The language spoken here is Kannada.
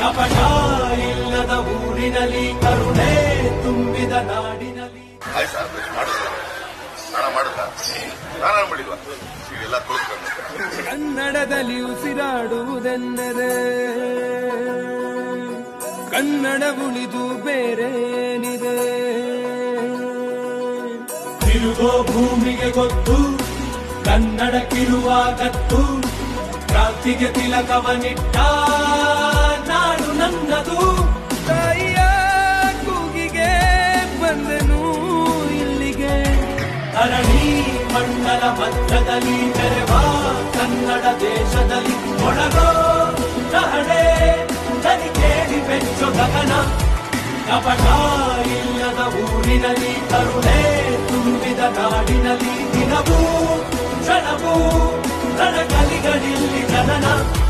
ಕಪಟ ಇಲ್ಲದ ಊರಿನಲ್ಲಿ ಕರುಣೆ ತುಂಬಿದ ನಾಡಿನಲ್ಲಿ ಆಯ್ತು ಸರ್ ಮಾಡಿಲ್ಲ ಸ್ನಾನ ಮಾಡುತ್ತಾ ಸ್ನಾನ ಮಾಡಿಲ್ವಾ ಎಲ್ಲ ತೋರಿಸ್ಕೊಂಡು ಕನ್ನಡದಲ್ಲಿ ಉಸಿರಾಡುವುದೆನ್ನದೆ ಕನ್ನಡ ಉಳಿದು ಬೇರೇನಿದೆ ತಿರುಗೋ ಭೂಮಿಗೆ ಗೊತ್ತು ಕನ್ನಡಕ್ಕಿರುವ ಗತ್ತು ಕ್ರಾಂತಿಗೆ ತಿಲಕವನಿಟ್ಟ ನಾಡು ನನ್ನದು ತಾಯಿಯ ಕೂಗಿಗೆ ಬಂದನು ಇಲ್ಲಿಗೆ ಧರಣಿ ಮಂಡಲ ಮಧ್ಯದಲ್ಲಿ ತೆರೆವ ಕನ್ನಡ ದೇಶದಲ್ಲಿ ಒಳಗೋ ರಹಳೆ ದನಿ ಕೇಳಿ ಬೆಚ್ಚು ಗಗನ ಕಪಟ ಇಲ್ಲದ ಊರಿನಲ್ಲಿ ಕರುಣೆ ತುಂಬಿದ ನಾಡಿನಲ್ಲಿ ದಿನವೂ ಕ್ಷಣವೂ ರಣಕಲಿಗಳಿಲ್ಲಿ ಜನನ